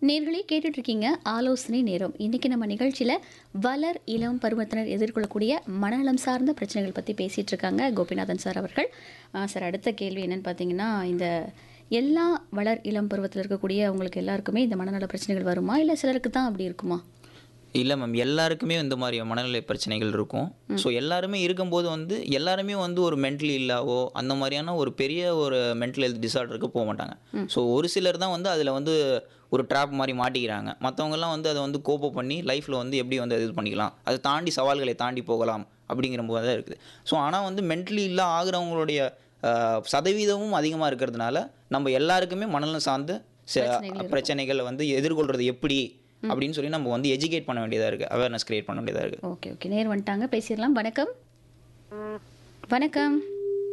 நேர்களே கேட்டுட்டு இருக்கீங்க ஆலோசனை நேரம் இன்னைக்கு நம்ம நிகழ்ச்சியில் வளர் இளம் பருவத்தினர் எதிர்கொள்ளக்கூடிய மனநலம் சார்ந்த பிரச்சனைகள் பற்றி பேசிட்டு இருக்காங்க கோபிநாதன் சார் அவர்கள் ஆ, சார் அடுத்த கேள்வி என்னன்னு பார்த்தீங்கன்னா இந்த எல்லா வளர் இளம் பருவத்தில் இருக்கக்கூடிய அவங்களுக்கு எல்லாருக்குமே இந்த மனநல பிரச்சனைகள் வருமா இல்லை சிலருக்கு தான் அப்படி இருக்குமா இல்லை மேம் எல்லாருக்குமே இந்த மாதிரி மனநிலை பிரச்சனைகள் இருக்கும் ஸோ எல்லாருமே இருக்கும்போது வந்து எல்லாருமே வந்து ஒரு மென்டலி இல்லாவோ அந்த மாதிரியான ஒரு பெரிய ஒரு மென்டல் ஹெல்த் டிசார்டருக்கு போக மாட்டாங்க ஸோ ஒரு சிலர் தான் வந்து அதில் வந்து ஒரு ட்ராப் மாதிரி மாட்டிக்கிறாங்க மற்றவங்கெல்லாம் வந்து அதை வந்து கோப்ப பண்ணி லைஃப்பில் வந்து எப்படி வந்து இது பண்ணிக்கலாம் அதை தாண்டி சவால்களை தாண்டி போகலாம் அப்படிங்கிற போது தான் இருக்குது ஸோ ஆனால் வந்து மென்டலி இல்லா ஆகுறவங்களுடைய அஹ், சதவீதமும் அதிகமாக இருக்கிறதுனால நம்ம எல்லாருக்குமே மனநலம் சார்ந்து ச- பிரச்சனைகளை வந்து எதிர்கொள்கிறது எப்படி அப்படின்னு சொல்லி நம்ம வந்து எஜுகேட் பண்ண வேண்டியதாக இருக்குது அவேர்னஸ் கிரியேட் பண்ண வேண்டியதாக இருக்குது ஓகே ஓகே நேர் வந்துட்டாங்க பேசிடலாம் வணக்கம் வணக்கம்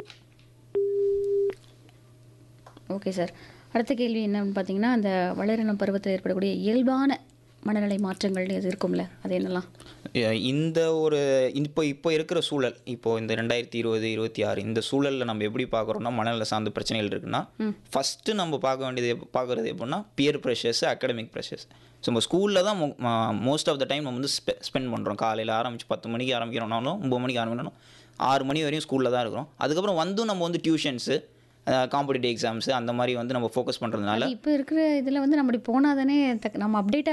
ஓகே சார் அடுத்த கேள்வி என்னன்னு பார்த்தீங்கன்னா அந்த வளரினம் பருவத்தில் ஏற்படக்கூடிய இயல்பான மனநிலை மாற்றங்கள் எது இருக்கும்ல அது என்னலாம் இந்த ஒரு இப்போ இப்போ இருக்கிற சூழல் இப்போ இந்த ரெண்டாயிரத்தி இருபது இருபத்தி ஆறு இந்த சூழலில் நம்ம எப்படி பார்க்குறோம்னா மனநல சார்ந்த பிரச்சனைகள் இருக்குன்னா ஃபஸ்ட்டு நம்ம பார்க்க வேண்டியது எப்ப- பார்க்குறது எப்படின்னா peer pressures academic pressures so நம்ம ஸ்கூலில் தான் மோஸ்ட் ஆஃப் த டைம் நம்ம வந்து ஸ்பெ ஸ்பெண்ட் பண்ணுறோம் காலையில் ஆரம்பிச்சு பத்து மணிக்கு ஆரம்பிக்கிறோம்னாலும் ஒம்பது மணிக்கு ஆரம்பிக்கணும் ஆறு மணி வரையும் ஸ்கூலில் தான் இருக்கிறோம் அதுக்கப்புறம் வந்தும் நம்ம வந்து டியூஷன்ஸு காம்படிட்டிவ் எக்ஸாம்ஸு அந்த மாதிரி வந்து நம்ம ஃபோக்கஸ் பண்ணுறதுனால இப்போ இருக்கிற இதில் வந்து நம்ம அப்படி போனால் தானே நம்ம அப்டேட்